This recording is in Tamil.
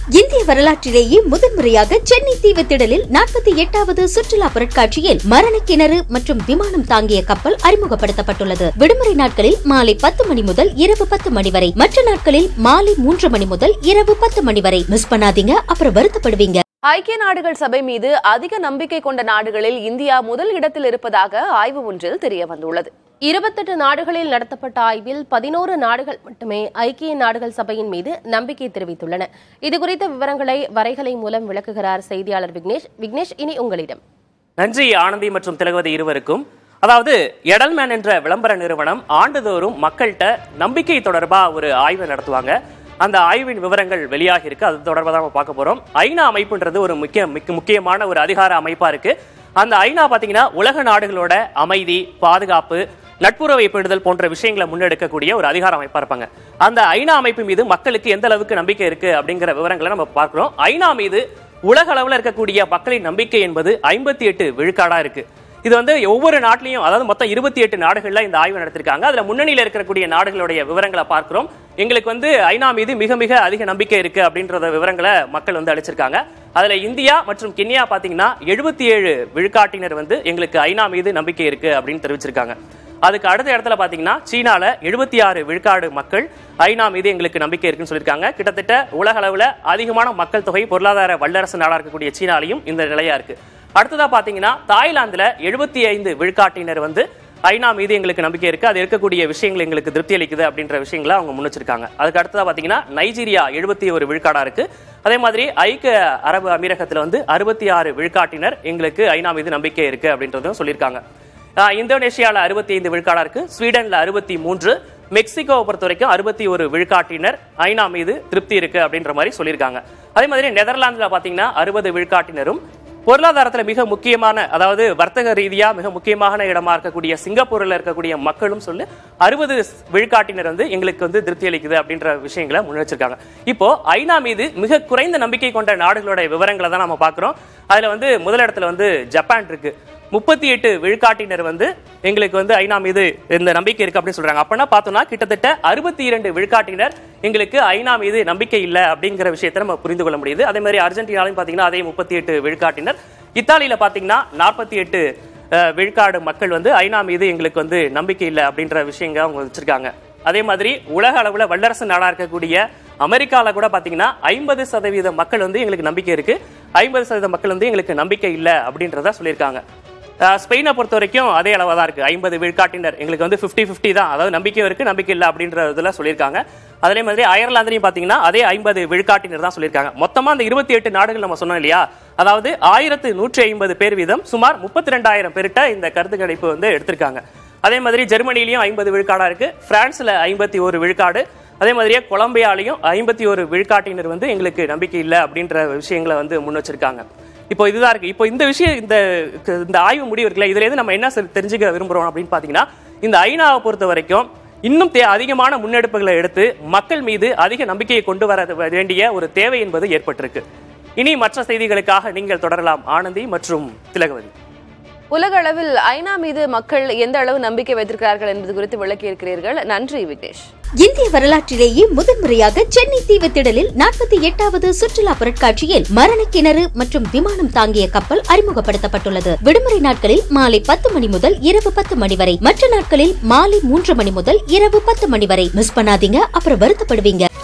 இந்திய வரலாற்றிலேயே முதன்முறையாக சென்னை தீவுத்திடலில் நாற்பத்தி எட்டாவது சுற்றுலா பொருட்காட்சியில் மரண கிணறு மற்றும் விமானம் தாங்கிய கப்பல் அறிமுகப்படுத்தப்பட்டுள்ளது விடுமுறை நாட்களில் மாலை பத்து மணி முதல் இரவு பத்து மணி வரை மற்ற நாட்களில் மாலை மூன்று மணி முதல் இரவு பத்து மணி வரை மிஸ் பண்ணாதீங்க அப்புறம் வருத்தப்படுவீங்க ஐக்கிய நாடுகள் சபை மீது அதிக நம்பிக்கை கொண்ட நாடுகளில் இந்தியா முதல் இடத்தில் இருப்பதாக ஆய்வு ஒன்றில் தெரிய வந்துள்ளது இருபத்தெட்டு நாடுகளில் நடத்தப்பட்ட ஆய்வில் பதினோரு நாடுகள் மட்டுமே ஐக்கிய நாடுகள் சபையின் மீது நம்பிக்கை தெரிவித்துள்ளன இதுகுறித்த விவரங்களை வரைகலை மூலம் விளக்குகிறார் செய்தியாளர் விக்னேஷ் விக்னேஷ் இனி உங்களிடம் நன்றி ஆனந்தி மற்றும் திலகவதி இருவருக்கும் அதாவது எடல்மேன் என்ற விளம்பர நிறுவனம் ஆண்டுதோறும் மக்கள்கிட்ட நம்பிக்கை தொடர்பா ஒரு ஆய்வு நடத்துவாங்க அந்த ஆய்வின் விவரங்கள் வெளியாகி இருக்கு அது தொடர்பாக தான் நம்ம பார்க்க போறோம் ஐநா அமைப்புன்றது ஒரு முக்கிய மிக்க- முக்கியமான ஒரு அதிகார அமைப்பா இருக்கு அந்த ஐநா பாத்தீங்கன்னா உலக நாடுகளோட அமைதி பாதுகாப்பு நட்புறவை பேணுதல் போன்ற விஷயங்களை முன்னெடுக்கக்கூடிய ஒரு அதிகார அமைப்பா இருப்பாங்க அந்த ஐநா அமைப்பு மீது மக்களுக்கு எந்த அளவுக்கு நம்பிக்கை இருக்கு அப்படிங்கிற விவரங்களை நம்ம பார்க்கிறோம் ஐநா மீது உலக அளவில் இருக்கக்கூடிய மக்களின் நம்பிக்கை என்பது ஐம்பத்தி எட்டு விழுக்காடா இருக்கு இது வந்து ஒவ்வொரு நாட்டிலையும் அதாவது மொத்தம் இருபத்தி எட்டு நாடுகள்ல இந்த ஆய்வு நடத்திருக்காங்க அதுல முன்னணியில இருக்கக்கூடிய நாடுகளுடைய விவரங்களை பார்க்கிறோம் எங்களுக்கு வந்து ஐநா மீது மிக மிக அதிக நம்பிக்கை இருக்கு அப்படின்றத விவரங்களை மக்கள் வந்து அளிச்சிருக்காங்க அதுல இந்தியா மற்றும் கென்யா பாத்தீங்கன்னா எழுபத்தி ஏழு விழுக்காட்டினர் வந்து எங்களுக்கு ஐநா மீது நம்பிக்கை இருக்கு அப்படின்னு தெரிவிச்சிருக்காங்க அதுக்கு அடுத்த இடத்துல பாத்தீங்கன்னா சீனால எழுபத்தி ஆறு விழுக்காடு மக்கள் ஐநா மீது எங்களுக்கு நம்பிக்கை இருக்குன்னு சொல்லியிருக்காங்க கிட்டத்தட்ட உலக அளவுல அதிகமான மக்கள் தொகை பொருளாதார வல்லரசு நாடா இருக்கக்கூடிய சீனாலையும் இந்த நிலையா இருக்கு அடுத்ததா பாத்தீங்கன்னா தாய்லாந்துல எழுபத்தி ஐந்து விழுக்காட்டினர் வந்து ஐநா மீது எங்களுக்கு நம்பிக்கை இருக்கு அது இருக்கக்கூடிய விஷயங்கள் எங்களுக்கு திருப்தி அளிக்குது அப்படின்ற விஷயங்களை அவங்க முன்வச்சிருக்காங்க அதுக்கு அடுத்ததா பாத்தீங்கன்னா நைஜீரியா எழுபத்தி ஒரு விழுக்காடா இருக்கு அதே மாதிரி ஐக்கிய அரபு அமீரகத்துல வந்து அறுபத்தி ஆறு விழுக்காட்டினர் எங்களுக்கு ஐநா மீது நம்பிக்கை இருக்கு அப்படின்றதும் சொல்லியிருக்காங்க ஆஹ் இந்தோனேஷியால அறுபத்தி ஐந்து விழுக்காடா இருக்கு ஸ்வீடன்ல அறுபத்தி மூன்று மெக்சிகோவை பொறுத்த வரைக்கும் அறுபத்தி ஒரு விழுக்காட்டினர் ஐநா மீது திருப்தி இருக்கு அப்படின்ற மாதிரி சொல்லியிருக்காங்க அதே மாதிரி நெதர்லாந்துல பாத்தீங்கன்னா அறுபது விழுக்காட்டினரும் பொருளாதாரத்துல மிக முக்கியமான அதாவது வர்த்தக ரீதியா மிக முக்கியமான இடமா இருக்கக்கூடிய சிங்கப்பூர்ல இருக்கக்கூடிய மக்களும் சொல்லி அறுபது விழுக்காட்டினர் வந்து எங்களுக்கு வந்து திருப்தி அளிக்குது அப்படின்ற விஷயங்களை முன் வச்சிருக்காங்க இப்போ ஐநா மீது மிக குறைந்த நம்பிக்கை கொண்ட நாடுகளோட விவரங்களை தான் நம்ம பார்க்கிறோம் அதுல வந்து முதலிடத்துல வந்து ஜப்பான் இருக்கு முப்பத்தி எட்டு விழுக்காட்டினர் வந்து எங்களுக்கு வந்து ஐநா மீது இந்த நம்பிக்கை இருக்கு அப்படின்னு சொல்றாங்க அப்பனா பார்த்தோம்னா கிட்டத்தட்ட அறுபத்தி இரண்டு விழுக்காட்டினர் எங்களுக்கு ஐநா மீது நம்பிக்கை இல்லை அப்படிங்கிற விஷயத்தை நம்ம புரிந்து கொள்ள முடியுது அதே மாதிரி அர்ஜென்டினாலையும் பாத்தீங்கன்னா அதே முப்பத்தி எட்டு விழுக்காட்டினர் இத்தாலியில பாத்தீங்கன்னா நாற்பத்தி எட்டு விழுக்காடு மக்கள் வந்து ஐநா மீது எங்களுக்கு வந்து நம்பிக்கை இல்லை அப்படின்ற விஷயங்க அவங்க வச்சிருக்காங்க அதே மாதிரி உலக அளவுல வல்லரசு நாடா இருக்கக்கூடிய அமெரிக்கால கூட பாத்தீங்கன்னா ஐம்பது சதவீத மக்கள் வந்து எங்களுக்கு நம்பிக்கை இருக்கு ஐம்பது சதவீத மக்கள் வந்து எங்களுக்கு நம்பிக்கை இல்லை அப்படின்றத சொல்லியிருக்காங்க அஹ் ஸ்பெயினை பொறுத்த வரைக்கும் அதே அளவாக தான் இருக்கு ஐம்பது விழுக்காட்டினர் எங்களுக்கு வந்து 50 50 தான் அதாவது நம்பிக்கையும் இருக்கு நம்பிக்கை இல்லை அப்படின்ற இதுல சொல்லியிருக்காங்க அதே மாதிரி அயர்லாந்துலையும் பாத்தீங்கன்னா அதே ஐம்பது விழுக்காட்டினர் தான் சொல்லியிருக்காங்க மொத்தமா அந்த இருபத்தி எட்டு நாடுகள் நம்ம சொன்னோம் இல்லையா அதாவது ஆயிரத்து நூற்றி ஐம்பது பேர் வீதம் சுமார் முப்பத்தி ரெண்டாயிரம் பேர்கிட்ட இந்த கருத்து கணிப்பு வந்து எடுத்திருக்காங்க அதே மாதிரி ஜெர்மனிலையும் ஐம்பது விழுக்காடா இருக்கு பிரான்ஸ்ல ஐம்பத்தி ஒரு விழுக்காடு அதே மாதிரியே கொலம்பியாலையும் ஐம்பத்தி ஒரு விழுக்காட்டினர் வந்து எங்களுக்கு நம்பிக்கை இல்லை அப்படின்ற விஷயங்களை வந்து முன் வச்சிருக்காங்க இப்போ இதுதான் இருக்கு இப்போ இந்த விஷயம் இந்த இந்த ஆய்வு முடிவு இருக்குல்ல இதுல இருந்து நம்ம என்ன செ- தெரிஞ்சுக்க விரும்புறோம் அப்படின்னு பாத்தீங்கன்னா இந்த ஐநாவை பொறுத்த வரைக்கும் இன்னும் தே அதிகமான முன்னெடுப்புகளை எடுத்து மக்கள் மீது அதிக நம்பிக்கையை கொண்டு வர வேண்டிய ஒரு தேவை என்பது ஏற்பட்டிருக்கு இனி மற்ற செய்திகளுக்காக நீங்கள் தொடரலாம் ஆனந்தி மற்றும் திலகவதி உலக அளவில் ஐநா மீது மக்கள் எந்த அளவு நம்பிக்கை வைத்திருக்கிறார்கள் என்பது குறித்து விளக்கி இருக்கிறீர்கள் நன்றி விக்னேஷ் இந்திய வரலாற்றிலேயே முதன்முறையாக சென்னை தீவுத்திடலில் நாற்பத்தி எட்டாவது சுற்றுலா பொருட்காட்சியில் மரண கிணறு மற்றும் விமானம் தாங்கிய கப்பல் அறிமுகப்படுத்தப்பட்டுள்ளது விடுமுறை நாட்களில் மாலை பத்து மணி முதல் இரவு பத்து மணி வரை மற்ற நாட்களில் மாலை மூன்று மணி முதல் இரவு பத்து மணி வரை மிஸ் பண்ணாதீங்க அப்புறம் வருத்தப்படுவீங்க